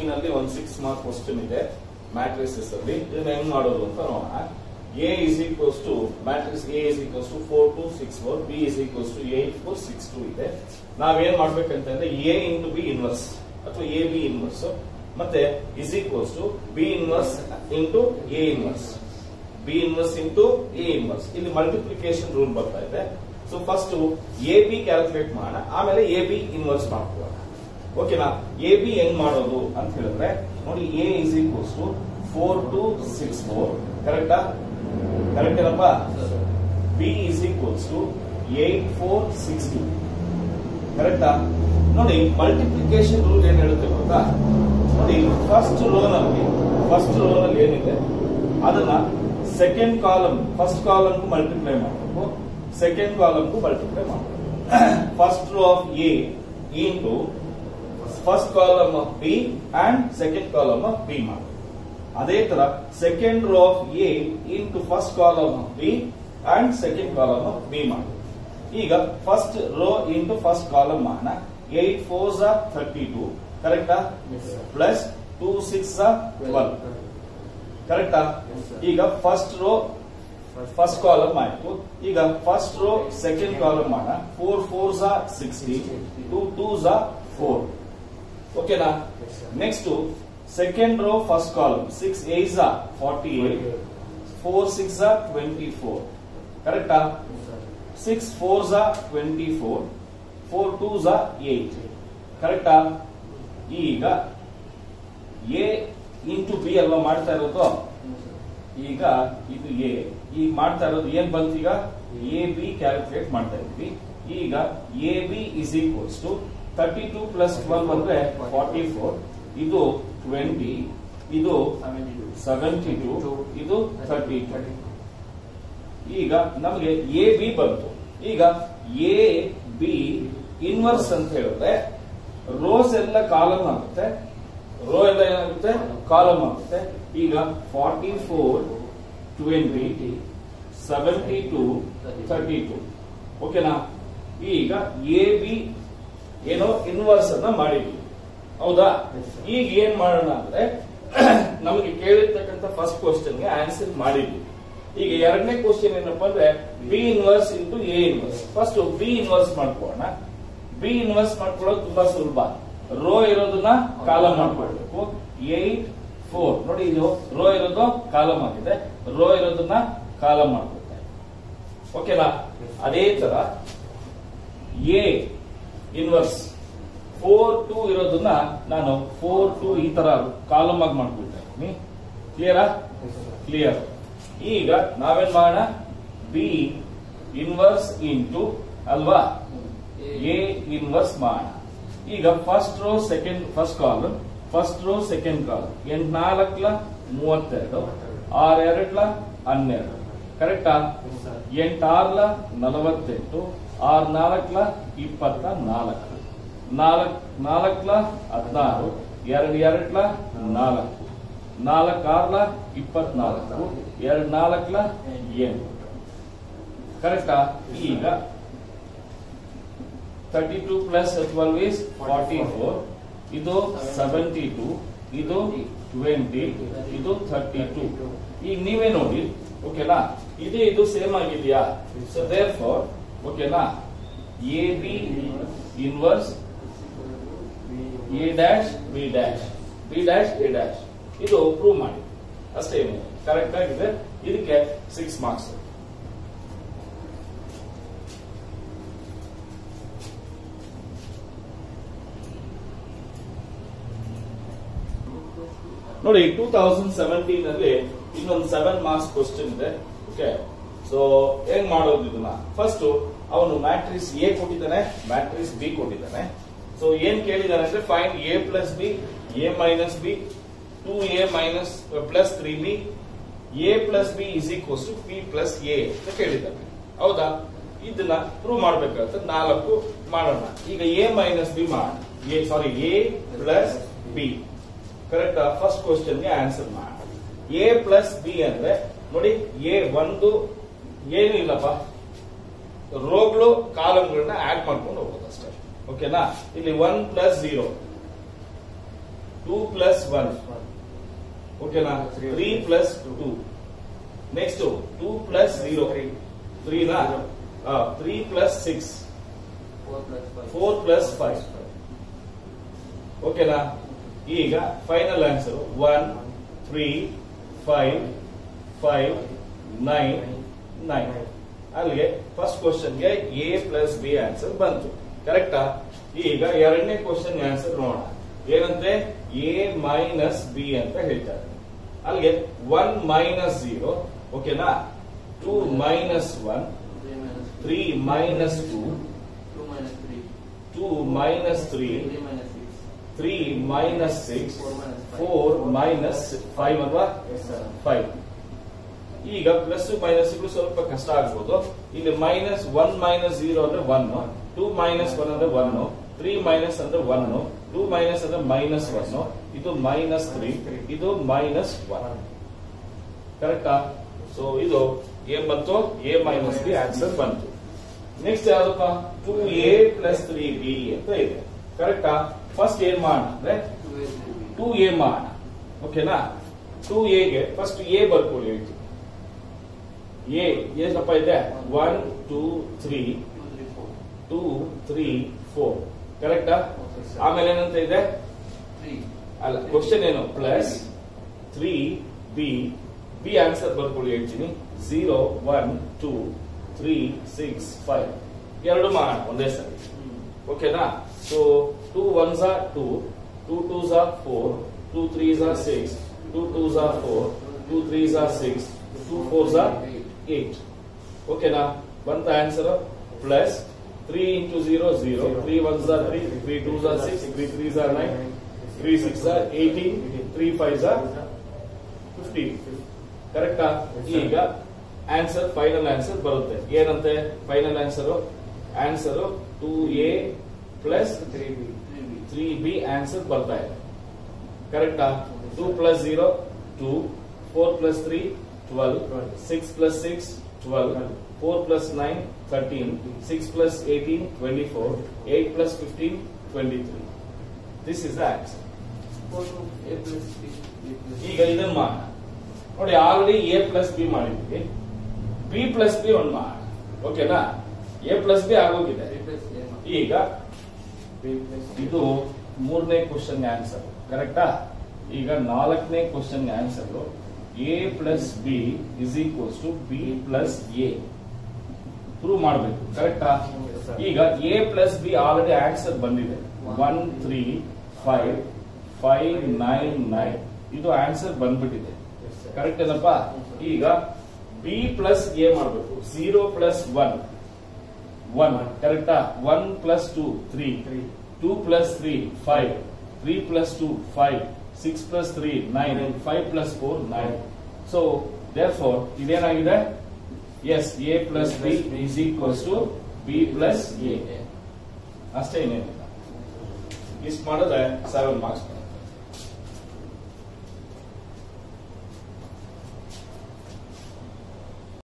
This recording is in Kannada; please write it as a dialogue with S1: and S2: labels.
S1: ಸೆವೆಂಟೀನ್ ಅಲ್ಲಿ ಒಂದು ಸಿಕ್ಸ್ ಮಾರ್ಕ್ ಕ್ವಶನ್ ಇದೆ ಮ್ಯಾಟ್ರಿಸಸ್ ಅಲ್ಲಿ ಇದನ್ನ ಹೆಂಗ್ ಮಾಡೋದು ಅಂತ ನೋಡೋಣ A is equals to matrix A is equals to four two six four B is equals to eight four six two ಇದೆ ನಾವೇನ್ ಮಾಡ್ಬೇಕಂತಂದ್ರೆ ಎ ಇಂಟು ಬಿ ಇನ್ವರ್ಸ್ ಅಥವಾ ಎ ಬಿ ಇನ್ವರ್ಸ್ ಮತ್ತೆ is equals to B inverse into A inverse B inverse into A inverse ಇಲ್ಲಿ ಮಲ್ಟಿಪ್ಲಿಕೇಶನ್ ರೂಲ್ ಬರ್ತಾ ಇದೆ so first A B calculate ಮಾಡೋಣ ಆಮೇಲೆ ಎ ಬಿ ಇನ್ವರ್ಸ್ ಮಾಡ್ಕೊಳ್ಳೋಣ ಓಕೆನಾ ಎ ಬಿ ಹೆಂಗ್ ಮಾಡೋದು ಅಂತ ಹೇಳಿದ್ರೆ ನೋಡಿ A is equals to four two six four ಕರೆಕ್ಟಾ ಕರೆಕ್ಟ್ ಏನಪ್ಪ B is equals to eight four six two ಕರೆಕ್ಟಾ ನೋಡಿ ಮಲ್ಟಿಪ್ಲಿಕೇಶನ್ ರೂಲ್ ಏನ್ ಹೇಳುತ್ತೆ ಗೊತ್ತಾ ನೋಡಿ ಫಸ್ಟ್ ರೋನ್ ಅಲ್ಲಿ ಫಸ್ಟ್ ರೋನ್ ಅಲ್ಲಿ ಏನಿದೆ ಅದನ್ನ second column first column multiply ಮಾಡಬೇಕು ಸೆಕೆಂಡ್ ಕಾಲಮ್ ಮಲ್ಟಿಪ್ಲೈ ಮಾಡಬೇಕು first row of A into first column of B and second column of B ಮಾಡಬೇಕು ಅದೇ ತರ second row of A into first column of B and second column of B ಮಾಡಬೇಕು ಈಗ first row into first column ಮಾಡೋಣ ಏಟ್ ಫೋರ್ ಥರ್ಟಿ ಟೂ ಕರೆಕ್ಟಾ ಪ್ಲಸ್ ಟೂ ಸಿಕ್ಸ್ ಟ್ವೆಲ್ ಕರೆಕ್ಟಾ
S2: Yes, sir.
S1: ಈಗ ಫಸ್ಟ್ ರೋ ಫಸ್ಟ್ ಕಾಲಮ್ ಆಯ್ತು ಈಗ ಫಸ್ಟ್ ರೋ ಸೆಕೆಂಡ್ ಕಾಲಮ್ ಮಾಡೋಣ ಫೋರ್ ಫೋರ್ ಝಾ ಸಿಕ್ಸ್ಟೀನ್ ಟೂ ಟೂ ಝಾ ಫೋರ್ ಓಕೆನಾ
S2: Yes, sir.
S1: Next second row first column six eight ಝಾ ಫಾರ್ಟಿ ಏಟ್ ಫೋರ್ ಸಿಕ್ಸ್ ಝಾ ಟ್ವೆಂಟಿ ಫೋರ್ ಕರೆಕ್ಟಾ ಸಿಕ್ಸ್ ಫೋರ್ ಝಾ ಟ್ವೆಂಟಿ ಫೋರ್ ಫೋರ್ ಟೂ ಝಾ ಏಟ್ ಕರೆಕ್ಟಾ ಈಗ ಎ ಇಂಟು ಬಿ ಅಲ್ವಾ ಮಾಡ್ತಾ ಇರೋದು ಈಗ ಇದು ಎ ಈಗ ಮಾಡ್ತಾ ಇರೋದು ಏನ್ ಬಂತು ಈಗ ಎ ಬಿ ಕ್ಯಾಲ್ಕುಲೇಟ್ ಮಾಡ್ತಾ ಇದ್ವಿ ಈಗ A B is equals to thirty two plus twelve ಅಂದ್ರೆ ಫಾರ್ಟಿ ಫೋರ್ ಇದು ಟ್ವೆಂಟಿ ಇದು ಸೆವೆಂಟಿ ಟೂ ಇದು ಥರ್ಟಿ ಟೂ ಈಗ ನಮಗೆ ಎ ಬಿ ಬಂತು ಈಗ ಎ ಬಿ ಇನ್ವರ್ಸ್ ಅಂತ ಹೇಳಿದ್ರೆ ರೋಸ್ ಎಲ್ಲ ಕಾಲಮ್ ಆಗುತ್ತೆ ರೋ ಎಲ್ಲ ಏನಾಗುತ್ತೆ ಕಾಲಮ್ ಆಗುತ್ತೆ ಈಗ forty four twenty seventy two thirty two ಓಕೆನಾ ಈಗ ಎ ಬಿ ಏನೋ ಇನ್ವರ್ಸ್ ಅನ್ನ ಮಾಡಿದ್ವಿ ಹೌದಾ
S2: Yes, sir.
S1: ಈಗ ಏನ್ ಮಾಡೋಣ ಅಂದ್ರೆ ನಮಗೆ ಕೇಳಿರ್ತಕ್ಕಂಥ ಫಸ್ಟ್ ಕ್ವಶನ್ಗೆ ಆನ್ಸರ್ ಮಾಡಿದ್ವಿ ಈಗ ಎರಡನೇ ಕ್ವಶನ್ ಏನಪ್ಪಾ ಅಂದ್ರೆ B inverse into A inverse first B inverse ಮಾಡ್ಕೊಳ್ಳೋಣ ಬಿ ಇನ್ವರ್ಸ್ ಮಾಡ್ಕೊಳ್ಳೋದು ತುಂಬಾ ಸುಲಭ ರೋ ಇರೋದನ್ನ ಕಾಲಮ್ ಮಾಡ್ಕೊಳ್ಬೇಕು ಏಟ್ ಫೋರ್ ನೋಡಿ ಇದು ರೋ ಇರೋದು ಕಾಲಮ್ ಆಗಿದೆ ರೋ ಇರೋದನ್ನ ಕಾಲಮ್ ಮಾಡ್ಕೊಳ್ತಾ ಓಕೆನಾ ಅದೇ ತರ ಎ ಇನ್ವರ್ಸ್ ಫೋರ್ ಟು ಇರೋದನ್ನ ನಾನು ಫೋರ್ ಟು ಈ ತರ ಕಾಲಮ್ ಆಗಿ ಮಾಡ್ಕೊಳ್ತಾ ಇದ್ದೀನಿ ಕ್ಲಿಯರಾ ಕ್ಲಿಯರ್ ಈಗ ನಾವೇನ್ ಮಾಡೋಣ ಬಿ ಇನ್ವರ್ಸ್ ಇಂಟು ಅಲ್ವಾ ಎ ಇನ್ವರ್ಸ್ ಮಾಡೋಣ ಈಗ first row second first column first row second column ಎಂಟ್ ನಾಲ್ಕಲ ಮೂವತ್ತೆರಡು ಆರ್ ಎರಡ್ಲ ಹನ್ನೆರಡು ಕರೆಕ್ಟಾ ಎಂಟಾರ್ಲ ನಲವತ್ತೆಂಟು ಆರ್ ನಾಲ್ಕಲ ಇಪ್ಪತ್ತ ನಾಲ್ಕು ನಾಲ್ಕ್ ನಾಲ್ಕಲ ಹದಿನಾರು ಎರಡು ಎರಡ್ಲ ನಾಲ್ಕು ನಾಲ್ಕು ಆರ್ಲ ಇಪ್ಪತ್ನಾಲ್ಕು ಎರಡು ನಾಲ್ಕಲ ಎಂಟು ಕರೆಕ್ಟಾ ಈಗ thirty two plus twelve is forty four ಇದು ಸೆವೆಂಟಿ ಟೂ ಇದು ಟ್ವೆಂಟಿ ಇದು ಥರ್ಟಿ ಟೂ ಈಗ ನೀವೇ ನೋಡಿ ಓಕೆನಾ ಇದು ಇದು ಸೇಮ್ ಆಗಿದೆಯಾ ಸೊ ದೇರ್ ಫಾರ್ ಓಕೆನಾ A B inverse A dash B dash B dash A dash ಇದು ಪ್ರೂವ್ ಮಾಡಿ ಅಷ್ಟೇ ಕರೆಕ್ಟ್ ಆಗಿದೆ ಇದಕ್ಕೆ ಸಿಕ್ಸ್ ಮಾರ್ಕ್ಸ್ ನೋಡಿ ಟೂ ತೌಸಂಡ್ ಸೆವೆಂಟೀನ್ ಅಲ್ಲಿ ಇನ್ನೊಂದು ಸೆವೆನ್ ಮಾರ್ಕ್ಸ್ ಕ್ವಶನ್ ಇದೆ ಓಕೆ ಸೊ ಹೆಂಗ್ ಮಾಡೋದು ಇದನ್ನ ಫಸ್ಟ್ ಅವನು ಮ್ಯಾಟ್ರಿಕ್ಸ್ ಎ ಕೊಟ್ಟಿದ್ದಾನೆ ಮ್ಯಾಟ್ರಿಕ್ಸ್ ಬಿ ಕೊಟ್ಟಿದ್ದಾನೆ ಸೊ ಏನ್ ಕೇಳಿದಾನೆ ಅಂದ್ರೆ find A plus B A minus B two A minus plus three B A plus B is equals to P plus A ಅಂತ ಕೇಳಿದ್ದಾನೆ ಹೌದಾ ಇದನ್ನ ಪ್ರೂವ್ ಮಾಡ್ಬೇಕಾದ್ರೆ ನಾಲ್ಕು ಮಾಡೋಣ ಈಗ ಎ ಮೈನಸ್ ಬಿ ಮಾಡೋಣ A sorry A plus B correct first ಕ್ವಶನ್ಗೆ ಆನ್ಸರ್ ಮಾಡಿ ಎ ಪ್ಲಸ್ ಬಿ ಅಂದ್ರೆ ನೋಡಿ ಎ ಒಂದು ಏನು ಇಲ್ಲಪ್ಪ ರೋಗಳು ಕಾಲಮ್ಗಳನ್ನ ಆಡ್ ಮಾಡ್ಕೊಂಡು ಹೋಗೋದು ಅಷ್ಟೇ ಓಕೆನಾ ಇಲ್ಲಿ one plus zero two plus one ಓಕೆನಾ three plus two next two plus zero ತ್ರೀನಾ three plus six four plus five ಓಕೆನಾ ಈಗ final answer one three five five nine nine ಅಲ್ಲಿಗೆ ಫಸ್ಟ್ ಕ್ವಶನ್ಗೆ ಎ ಪ್ಲಸ್ ಬಿ ಆನ್ಸರ್ ಬಂತು ಕರೆಕ್ಟಾ ಈಗ ಎರಡನೇ ಕ್ವಶನ್ ಆನ್ಸರ್ ನೋಡೋಣ ಏನಂತೆ ಎ ಮೈನಸ್ ಬಿ ಅಂತ ಹೇಳ್ತಾರೆ ಅಲ್ಲಿಗೆ ಒನ್ ಮೈನಸ್ ಜೀರೋ ಓಕೆನಾ two minus one three minus two two minus three three minus six four minus five ಅಲ್ವಾ ಫೈವ್ ಈಗ ಪ್ಲಸ್ ಮೈನಸ್ ಸ್ವಲ್ಪ ಕಷ್ಟ ಆಗ್ಬೋದು ಇಲ್ಲಿ ಮೈನಸ್ ಒನ್ ಮೈನಸ್ ಜೀರೋ ಅಂದ್ರೆ ಒನ್ ಟೂ ಮೈನಸ್ ಒನ್ ಅಂದ್ರೆ ಒನ್ ತ್ರೀ ಮೈನಸ್ ಅಂದ್ರೆ ಒನ್ ಟೂ ಮೈನಸ್ ಅಂದ್ರೆ ಮೈನಸ್ ಒನ್ ಇದು ಮೈನಸ್ ತ್ರೀ ಇದು ಮೈನಸ್ ಒನ್ ಕರೆಕ್ಟಾ ಸೊ ಇದು ಏನ್ ಬಂತು ಎ ಮೈನಸ್ ಬಿ ಆನ್ಸರ್ ಬಂತು ನೆಕ್ಸ್ಟ್ ಯಾವ್ದಪ್ಪ two A plus three B ಅಂತ ಇದೆ ಕರೆಕ್ಟಾ ಫಸ್ಟ್ ಏನ್ ಮಾಡೋಣ ಅಂದ್ರೆ ಟೂ ಎ ಮಾಡೋಣ ಓಕೆನಾ ಟೂ ಎಗೆ ಫಸ್ಟ್ ಎ ಬರ್ಕೊಳ್ಳಿ ಹೇಳ್ತೀನಿ ಎ ಏನಪ್ಪ ಇದೆ one two three two three four ಕರೆಕ್ಟಾ ಆಮೇಲೆ ಏನಂತ ಇದೆ ಅಲ್ಲ ಕ್ವಶನ್ ಏನು plus three B B answer ಬರ್ಕೊಳ್ಳಿ ಹೇಳ್ತೀನಿ zero one two three six five ಎರಡು ಮಾಡೋಣ ಒಂದೇ ಸರಿ ಓಕೆನಾ so two ones are two two twos are four two threes are six two twos are four two threes are six two fours are eight ಓಕೆನಾ ಬಂತ answer plus three into zero zero three once R three three twos are six three threes are nine three six are eighteen three five are fifteen ಕರೆಕ್ಟಾ ಈಗ ಆನ್ಸರ್ ಫೈನಲ್ ಆನ್ಸರ್ ಬರುತ್ತೆ ಏನಂತೆ final answer answer two A plus three B answer ಬರ್ತಾ ಇದೆ ಕರೆಕ್ಟಾ two plus zero two four plus three twelve six plus six twelve four plus nine thirteen six plus eighteen twenty four eight plus fifteen twenty three this is the answer ಈಗ ಇದನ್ನ ಮಾಡೋಣ ನೋಡಿ ಆಲ್ರೆಡಿ ಎ ಪ್ಲಸ್ ಬಿ ಮಾಡಿದ್ವಿ ಬಿ ಪ್ಲಸ್ ಬಿ ಒಂದು ಮಾಡೋಣ ಓಕೆನಾ ಎ ಪ್ಲಸ್ ಬಿ ಆಗೋಗಿದೆ ಈಗ ಇದು ಮೂರನೇ ಕ್ವಶನ್ ಆನ್ಸರ್ ಕರೆಕ್ಟಾ ಈಗ ನಾಲ್ಕನೇ question answer A plus B is equals to B plus A prove ಮಾಡಬೇಕು ಕರೆಕ್ಟಾ ಈಗ A plus B already answer ಬಂದಿದೆ one three five five nine nine ಇದು ಆನ್ಸರ್ ಬಂದ್ಬಿಟ್ಟಿದೆ ಕರೆಕ್ಟ್ ಏನಪ್ಪ ಈಗ ಬಿ ಪ್ಲಸ್ ಎ ಮಾಡಬೇಕು ಜೀರೋ ಪ್ಲಸ್ ಒನ್ ಒನ್ ಕರೆಕ್ಟಾ one plus two three two plus three five three plus two five six plus three nine five plus four nine so therefore ಇದೇನಾಗಿದೆ S A plus B is equals to B plus A ಅಷ್ಟೇ ಏನೇನಿಲ್ಲ ಇಷ್ಟು ಮಾಡಿದ್ರೆ ಸೆವೆನ್ ಮಾರ್ಕ್ಸ್